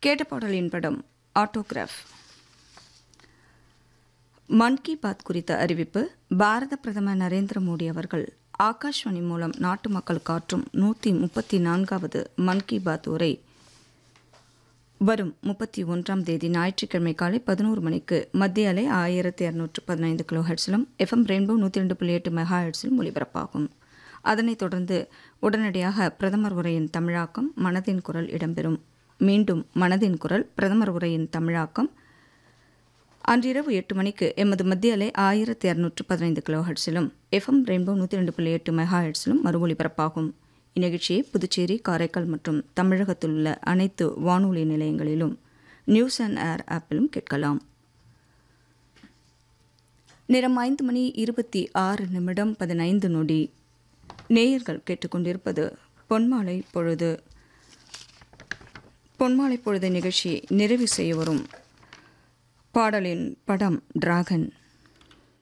கேட்ட பாடலின் படம் ஆட்டோகிராஃப் மன் கி பாத் குறித்த அறிவிப்பு பாரத பிரதமர் நரேந்திர மோடி அவர்கள் ஆகாஷ்வாணி மூலம் நாட்டு மக்கள் காற்றும் நூற்றி முப்பத்தி நான்காவது மன் கி பாத் உரை வரும் முப்பத்தி ஒன்றாம் தேதி ஞாயிற்றுக்கிழமை காலை பதினோரு மணிக்கு மத்திய அலை ஆயிரத்தி இரநூற்று பதினைந்து கிலோ ஹெட்ஸிலும் எஃப்எம் ரெயின்போ நூற்றி ரெண்டு புள்ளி எட்டு மெகா ஹெட்ஸிலும் ஒலிபரப்பாகும் அதனைத் தொடர்ந்து உடனடியாக பிரதமர் உரையின் தமிழாக்கம் மனதின் குரல் இடம்பெறும் மீண்டும் மனதின் குரல் பிரதமர் உரையின் தமிழாக்கம் அன்றிரவு எட்டு மணிக்கு எமது மத்திய அலை ஆயிரத்தி இரநூற்று பதினைந்து கிலோ ஹெட்ஸிலும் எஃப்எம் ரெயின்போ நூற்றி ரெண்டு புள்ளி எட்டு மெகா ஹெட்ஸிலும் மறு ஒலிபரப்பாகும் இந்நிகழ்ச்சியை புதுச்சேரி காரைக்கால் மற்றும் தமிழகத்தில் உள்ள அனைத்து வானொலி நிலையங்களிலும் நியூஸ் அண்ட் ஏர் ஆப்பிலும் கேட்கலாம் நேரம் ஐந்து மணி இருபத்தி ஆறு நிமிடம் பதினைந்து நொடி நேயர்கள் கேட்டுக்கொண்டிருப்பது பொன்மாலை பொழுது பொன்மாலை பொழுது நிகழ்ச்சி நிறைவு செய்ய வரும் பாடலின் படம் டிராகன்